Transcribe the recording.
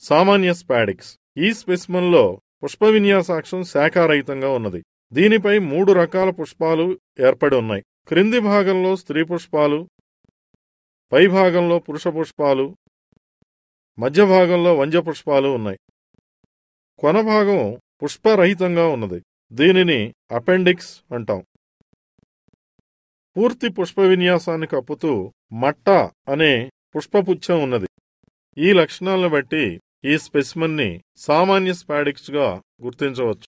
సామాన్య స్పాడిక్స్ ఈ స్పెసిమన్లో పుష్ప విన్యాసాక్షం శాఖారహితంగా ఉన్నది దీనిపై మూడు రకాల పుష్పాలు ఏర్పడి ఉన్నాయి క్రింది భాగంలో స్త్రీ పుష్పాలు పై భాగంలో పురుష పుష్పాలు మధ్య భాగంలో వంజ పుష్పాలు ఉన్నాయి కొన భాగం పుష్పరహితంగా ఉన్నది దీనిని అపెండిక్స్ అంటాం పూర్తి పుష్ప విన్యాసాన్ని కప్పుతూ మట్ట అనే పుష్పపుచ్చం ఉన్నది ఈ లక్షణాలను బట్టి ఈ స్పెసిమన్ని సామాన్య స్పాడిక్స్ గా గుర్తించవచ్చు